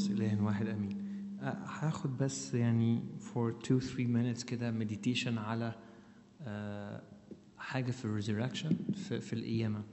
قدوس إله واحد أمين أه، هاخد بس يعني for two three minutes كده meditation على أه، حاجة في الريزركشن في, في القيامة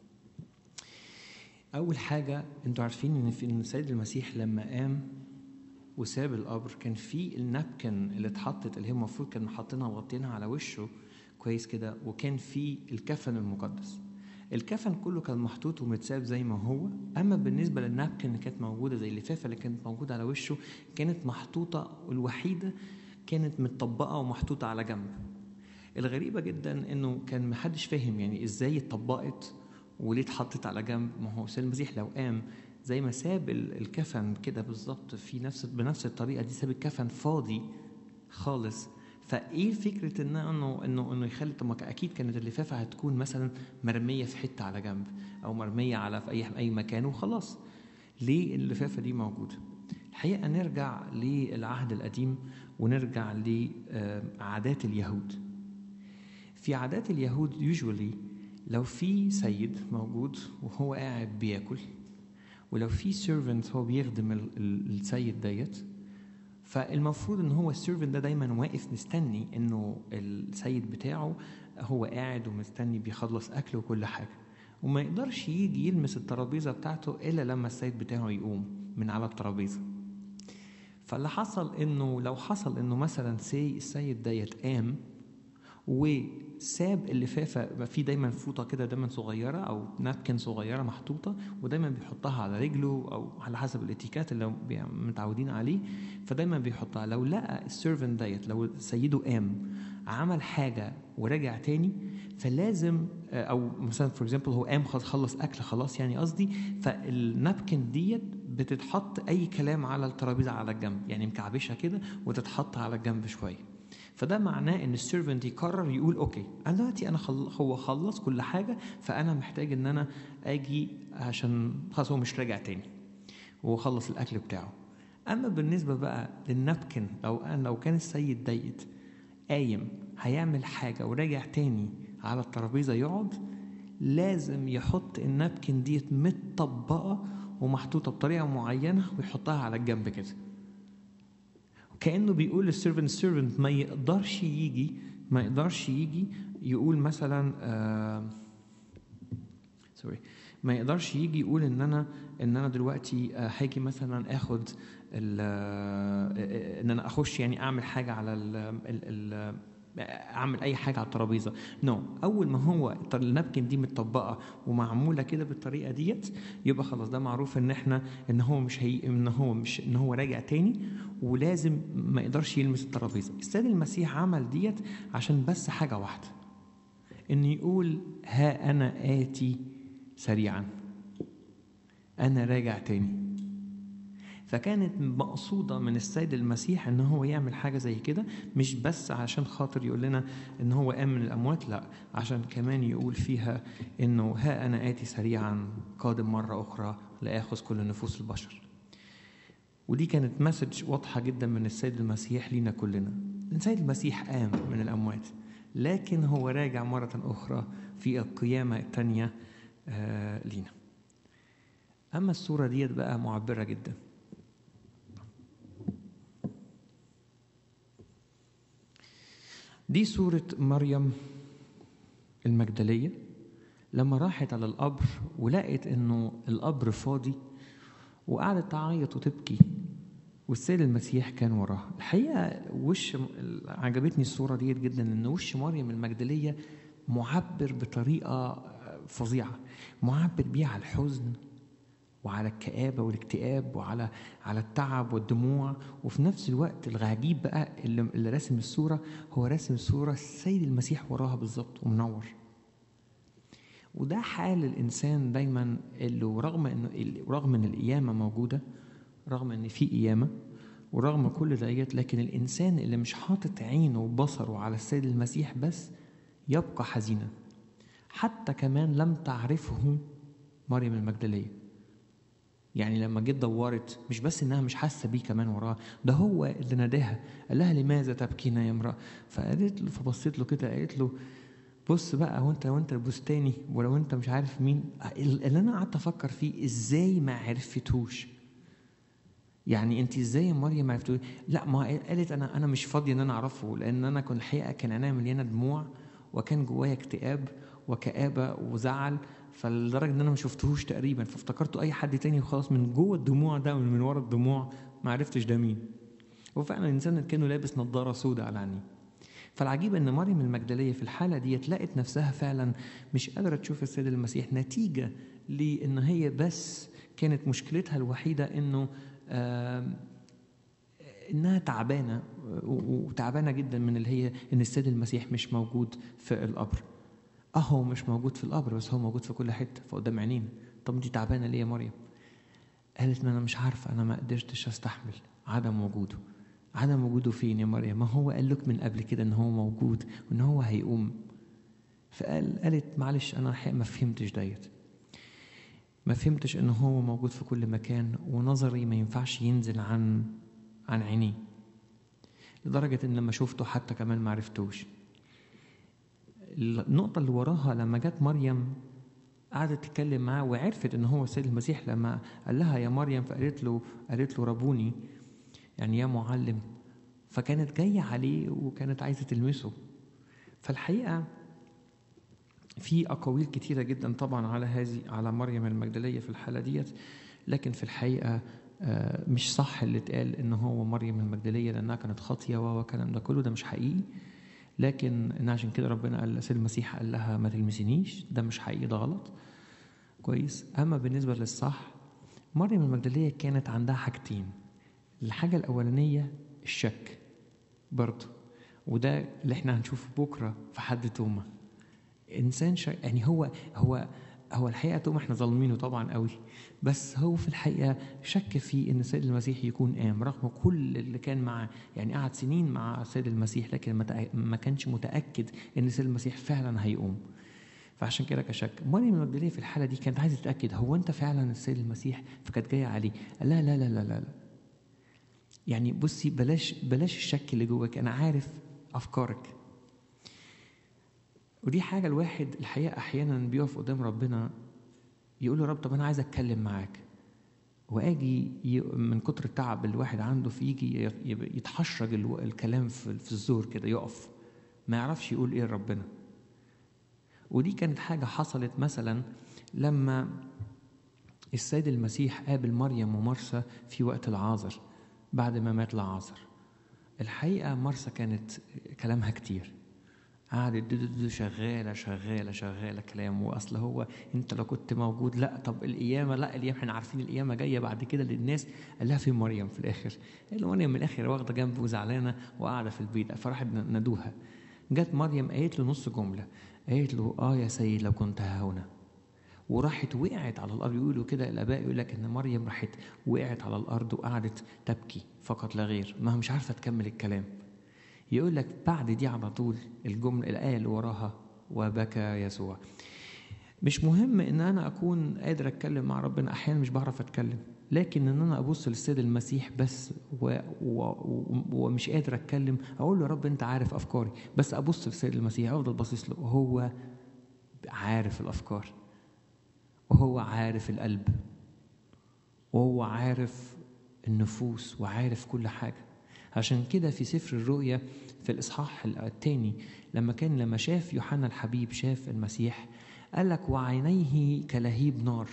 أول حاجة أنتوا عارفين إن في إن السيد المسيح لما قام وساب القبر كان في النابكن اللي اتحطت اللي هي المفروض كانوا حاطينها وغطينها على وشه كويس كده وكان في الكفن المقدس الكفن كله كان محطوط ومتساب زي ما هو اما بالنسبه للنابكن اللي كانت موجوده زي اللفافه اللي كانت موجوده على وشه كانت محطوطه الوحيده كانت متطبقه ومحطوطه على جنب الغريبه جدا انه كان محدش فاهم يعني ازاي اتطبقت وليه اتحطت على جنب ما هو سيد المسيح لو قام زي ما ساب ال- الكفن كده بالظبط في نفس بنفس الطريقه دي ساب الكفن فاضي خالص فايه فكره ان انه انه انه يخلي طب ما اكيد كانت اللفافه هتكون مثلا مرميه في حته على جنب او مرميه على في اي اي مكان وخلاص ليه اللفافه دي موجوده الحقيقه نرجع للعهد القديم ونرجع لعادات اليهود في عادات اليهود يوجوالي لو في سيد موجود وهو قاعد بياكل ولو في سيرفنت هو بيخدم ال- ال- السيد ديت فالمفروض ان هو السيرفنت ده دايما واقف مستني انه السيد بتاعه هو قاعد ومستني بيخلص اكل وكل حاجه وما يقدرش يجي يلمس الترابيزه بتاعته الا لما السيد بتاعه يقوم من على الترابيزه فاللي حصل انه لو حصل انه مثلا سي السيد ديت قام وساب اللفافه يبقى في دايما فوطه كده دايما صغيره او نابكن صغيره محطوطه ودايما بيحطها على رجله او على حسب الاتيكات اللي بي- متعودين عليه فدايما بيحطها لو لقى السيرفنت ديت لو سيده قام عمل حاجه ورجع تاني فلازم آه، او مثلا فور اكزامبل هو قام خلاص خلص اكل خلاص يعني قصدي فالنابكن ديت بتتحط اي كلام على الترابيزه على الجنب يعني مكعبشه كده وتتحط على الجنب شويه فده معناه ان السيرفنت يقرر يقول اوكي انا دلوقتي انا خل... هو خلص كل حاجه فانا محتاج ان انا اجي عشان خلاص هو مش راجع تاني وهو خلص الاكل بتاعه اما بالنسبه بقى للنابكن لو أنا لو كان السيد ديت قايم هيعمل حاجه وراجع تاني على الترابيزه يقعد لازم يحط النابكن ديت متطبقه ومحطوطه بطريقه معينه ويحطها على الجنب كده كانه بيقول للسيرفنت السيرفنت ما يقدرش يجي ما يقدرش يجي يقول مثلا آه سوري ما يقدرش يجي يقول ان انا ان انا دلوقتي آه، هاجي مثلا اخد ال- آه، ان انا اخش يعني اعمل حاجه على ال ال ال اعمل اي حاجه على الترابيزه نو no. اول ما هو الط- النابكن دي متطبقه ومعموله كده بالطريقه ديت يبقى خلاص ده معروف ان احنا ان هو مش هي ان هو مش ان هو راجع تاني ولازم ما يقدرش يلمس الترابيزه السيد المسيح عمل ديت عشان بس حاجه واحده ان يقول ها انا اتي سريعا انا راجع تاني فكانت مقصودة من السيد المسيح ان هو يعمل حاجة زي كده مش بس عشان خاطر يقول لنا ان هو قام من الاموات لا عشان كمان يقول فيها انه ها انا اتي سريعا قادم مرة اخرى لاخذ كل نفوس البشر ودي كانت مسج واضحة جدا من السيد المسيح لينا كلنا السيد المسيح قام من الأموات لكن هو راجع مرة أخرى في القيامة الثانية آه لينا أما الصورة ديت بقى معبرة جدا دي صورة مريم المجدلية لما راحت على القبر ولقت انه القبر فاضي وقعدت تعيط وتبكي والسيد المسيح كان وراها الحقيقة وش عجبتني الصورة ديت جدا ان وش مريم المجدلية معبر بطريقة فظيعة معبر بيه على الحزن وعلى الكآبة والاكتئاب وعلى على التعب والدموع وفي نفس الوقت العجيب بقى اللي, اللي راسم الصورة هو راسم الصورة السيد المسيح وراها بالظبط ومنور وده حال الإنسان دايما اللي رغم إنه رغم إن القيامة موجودة رغم إن في قيامة ورغم كل ديت لكن الإنسان اللي مش حاطط عينه وبصره على السيد المسيح بس يبقى حزينا حتى كمان لم تعرفه مريم المجدليه يعني لما جيت دورت مش بس انها مش حاسه بيه كمان وراه ده هو اللي ناداها قال لها لماذا تبكين يا امراه فقالت له فبصيت له كده قالت له بص بقى هو انت لو انت البستاني ولو انت مش عارف مين اللي انا قعدت افكر فيه ازاي ما عرفتوش يعني انت ازاي يا مريم عرفتوا لا ما قالت انا انا مش فاضيه ان انا اعرفه لان انا كنت الحقيقه كان عينيا مليانه دموع وكان جوايا اكتئاب وكآبه وزعل فلدرجه ان انا ما شفتهوش تقريبا فافتكرته اي حد تاني وخلاص من جوه الدموع ده ومن ورا الدموع ما عرفتش ده مين وفعلا الانسان كانه لابس نظاره سوداء على عينيه فالعجيب ان مريم المجدليه في الحاله ديت لقت نفسها فعلا مش قادره تشوف السيد المسيح نتيجه لان هي بس كانت مشكلتها الوحيده انه آه انها تعبانه وتعبانه جدا من اللي هي ان السيد المسيح مش موجود في القبر اه هو مش موجود في القبر بس هو موجود في كل حته فقدام عينينا طب انت تعبانه ليه يا مريم قالت ما انا مش عارفه انا ما قدرتش استحمل عدم وجوده عدم وجوده فين يا مريم ما هو قال لك من قبل كده ان هو موجود وان هو هيقوم فقال قالت معلش انا الحقيقه ما فهمتش ديت ما فهمتش ان هو موجود في كل مكان ونظري ما ينفعش ينزل عن عن عينيه لدرجة إن لما شفته حتى كمان ما عرفتوش النقطة اللي وراها لما جت مريم قعدت تتكلم معاه وعرفت إن هو السيد المسيح لما قال لها يا مريم فقالت له قالت له ربوني يعني يا معلم فكانت جاية عليه وكانت عايزة تلمسه فالحقيقة في أقاويل كتيرة جدا طبعا على هذه على مريم المجدلية في الحالة ديت لكن في الحقيقة مش صح اللي اتقال ان هو مريم المجدليه لانها كانت خاطيه والكلام ده كله ده مش حقيقي لكن ان عشان كده ربنا قال سيد المسيح قال لها ما تلمسنيش ده مش حقيقي ده غلط كويس اما بالنسبه للصح مريم المجدليه كانت عندها حاجتين الحاجه الاولانيه الشك برضه وده اللي احنا هنشوفه بكره في حد توما انسان شك يعني هو هو هو الحقيقه توما احنا ظالمينه طبعا قوي بس هو في الحقيقه شك في ان السيد المسيح يكون قام رغم كل اللي كان معاه يعني قعد سنين مع السيد المسيح لكن ما كانش متاكد ان السيد المسيح فعلا هيقوم فعشان كده كشك مريم المجدليه في الحاله دي كانت عايزه تتاكد هو انت فعلا السيد المسيح فكانت جايه عليه قال لا لا لا لا لا, لا. يعني بصي بلاش بلاش الشك اللي جواك انا عارف افكارك ودي حاجه الواحد الحقيقه احيانا بيقف قدام ربنا يقول له رب طب انا عايز اتكلم معاك واجي من كتر التعب اللي الواحد عنده فيجي يتحشرج الكلام في الزور كده يقف ما يعرفش يقول ايه لربنا ودي كانت حاجة حصلت مثلا لما السيد المسيح قابل مريم ومرسى في وقت العازر بعد ما مات العازر الحقيقة مرسى كانت كلامها كتير قعدت شغاله شغاله شغاله كلام واصل هو انت لو كنت موجود لا طب القيامه لا القيامه احنا عارفين القيامه جايه بعد كده للناس قال لها فين مريم في الاخر قال له مريم من الاخر واخده جنبه وزعلانه وقاعده في البيت فراحت نادوها جت مريم قالت له نص جمله قالت له اه يا سيد لو كنت هنا وراحت وقعت على الارض يقولوا كده الاباء يقول لك ان مريم راحت وقعت على الارض وقعدت تبكي فقط لا غير ما مش عارفه تكمل الكلام يقول لك بعد دي على طول الجملة الآية اللي وراها وبكى يسوع مش مهم ان انا اكون قادر اتكلم مع ربنا احيانا مش بعرف اتكلم لكن ان انا ابص للسيد المسيح بس و... و... ومش قادر اتكلم اقول له يا رب انت عارف افكاري بس ابص للسيد المسيح افضل باصص له وهو عارف الافكار وهو عارف القلب وهو عارف النفوس وعارف كل حاجه عشان كده في سفر الرؤيا في الإصحاح الثاني لما كان لما شاف يوحنا الحبيب شاف المسيح قال لك وعينيه كلهيب نار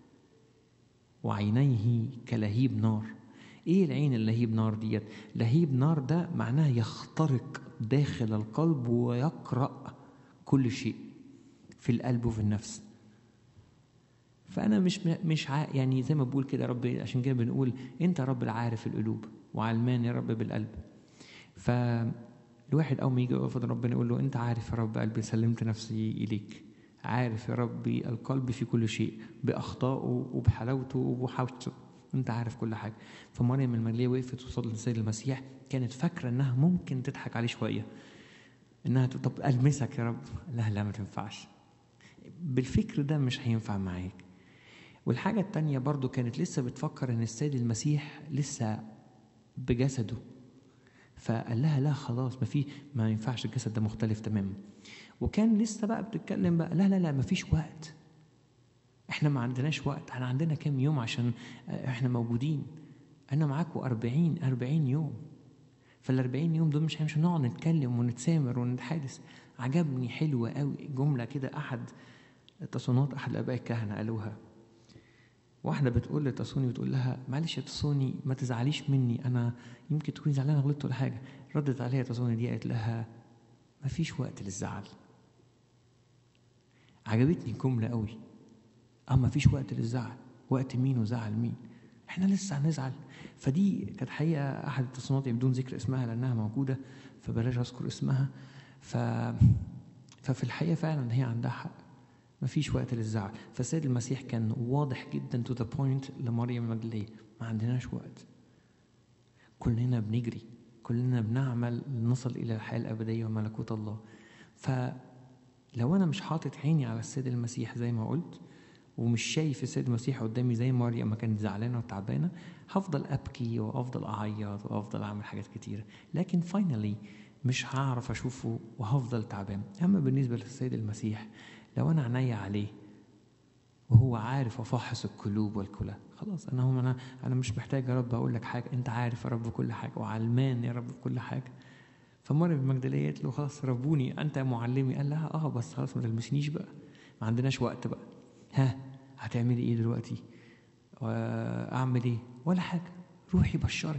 وعينيه كلهيب نار ايه العين اللهيب نار ديت لهيب نار ده معناه يخترق داخل القلب ويقرأ كل شيء في القلب وفي النفس فانا مش مش يعني زي ما بقول كده يا رب عشان كده بنقول انت رب العارف القلوب وعلمان يا رب بالقلب فالواحد اول ما يجي يقف ربنا يقول له انت عارف يا رب قلبي سلمت نفسي اليك عارف يا ربي القلب في كل شيء باخطائه وبحلاوته وبحاوته انت عارف كل حاجه فمريم المجليه وقفت قصاد السيد المسيح كانت فاكره انها ممكن تضحك عليه شويه انها طب المسك يا رب لا لا ما تنفعش بالفكر ده مش هينفع معاك والحاجة التانية برضو كانت لسه بتفكر ان السيد المسيح لسه بجسده فقال لها لا خلاص ما في ما ينفعش الجسد ده مختلف تماما وكان لسه بقى بتتكلم بقى لا لا لا ما فيش وقت احنا ما عندناش وقت احنا عندنا كام يوم عشان احنا موجودين انا معاكم 40 40 يوم فال 40 يوم دول مش مش هنقعد نتكلم ونتسامر ونتحادث عجبني حلوة قوي جملة كده أحد تصونات أحد الآباء الكهنة قالوها واحدة بتقول لتصوني بتقول لها معلش يا تصوني ما تزعليش مني أنا يمكن تكوني زعلانة غلطت ولا حاجة ردت عليها تصوني دي قالت لها ما فيش وقت للزعل عجبتني الجملة قوي اه ما فيش وقت للزعل وقت مين وزعل مين احنا لسه هنزعل فدي كانت حقيقة أحد التصنيفات بدون ذكر اسمها لأنها موجودة فبلاش أذكر اسمها ف... ففي الحقيقة فعلا هي عندها حق مفيش وقت للزعل فالسيد المسيح كان واضح جدا تو ذا بوينت لمريم المجدلية ما عندناش وقت كلنا بنجري كلنا بنعمل نصل إلى الحياة الأبدية وملكوت الله فلو أنا مش حاطط عيني على السيد المسيح زي ما قلت ومش شايف السيد المسيح قدامي زي مريم ما كانت زعلانه وتعبانه هفضل ابكي وافضل اعيط وافضل اعمل حاجات كتيره لكن فاينلي مش هعرف اشوفه وهفضل تعبان اما بالنسبه للسيد المسيح لو انا عينيا عليه وهو عارف وفحص القلوب والكلى خلاص انا هم انا انا مش محتاج يا رب اقول لك حاجه انت عارف يا رب كل حاجه وعلمان يا رب بكل حاجه فمريم المجدليه قالت له خلاص ربوني انت يا معلمي قال لها اه بس خلاص ما تلمسنيش بقى ما عندناش وقت بقى ها هتعملي ايه دلوقتي اعمل ايه ولا حاجه روحي بشري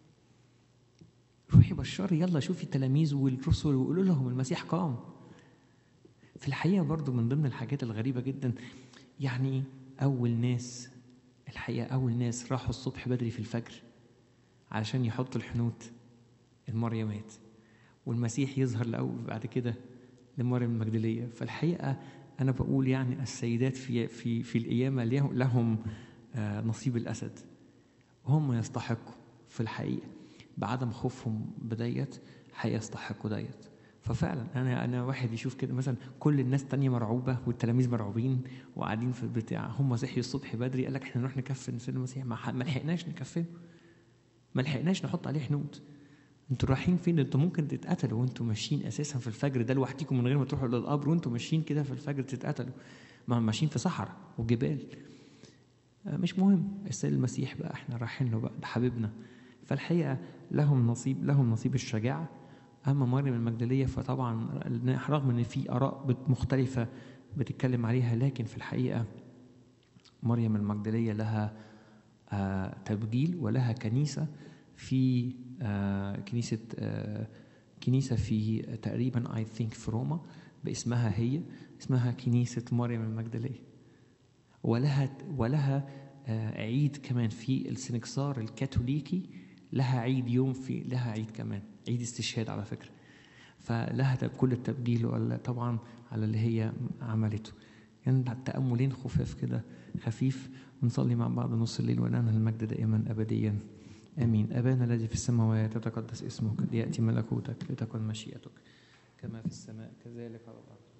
روحي بشري يلا شوفي التلاميذ والرسل وقولوا لهم المسيح قام في الحقيقه برضو من ضمن الحاجات الغريبه جدا يعني اول ناس الحقيقه اول ناس راحوا الصبح بدري في الفجر علشان يحطوا الحنوت المريمات والمسيح يظهر الاول بعد كده لمريم المجدليه فالحقيقه أنا بقول يعني السيدات في في في القيامة لهم نصيب الأسد وهم يستحقوا في الحقيقة بعدم خوفهم بديت هيستحقوا ديت ففعلا انا انا واحد يشوف كده مثلا كل الناس تانية مرعوبه والتلاميذ مرعوبين وقاعدين في البتاع هم صحيوا الصبح بدري قال لك احنا نروح نكفن سيدنا المسيح ما لحقناش نكفنه ما لحقناش نحط عليه حنوت انتوا رايحين فين انتوا ممكن تتقتلوا وانتوا ماشيين اساسا في الفجر ده لوحديكم من غير ما تروحوا للقبر وانتوا ماشيين كده في الفجر تتقتلوا ما ماشيين في صحراء وجبال مش مهم السيد المسيح بقى احنا رايحين له بقى ده حبيبنا فالحقيقه لهم نصيب لهم نصيب الشجاعه اما مريم المجدليه فطبعا رغم ان في اراء مختلفه بتتكلم عليها لكن في الحقيقه مريم المجدليه لها تبجيل ولها كنيسه في آه كنيسة آه كنيسة في تقريبا اي ثينك في روما باسمها هي اسمها كنيسة مريم المجدلية ولها ولها آه عيد كمان في السنكسار الكاثوليكي لها عيد يوم في لها عيد كمان عيد استشهاد على فكرة فلها كل التبجيل طبعا على اللي هي عملته يعني تأملين خفاف كده خفيف ونصلي مع بعض نص الليل وننهى المجد دائما أبديا آمين أبانا الذي في السماوات يتقدس اسمك ليأتي ملكوتك لتكن مشيئتك كما في السماء كذلك على الأرض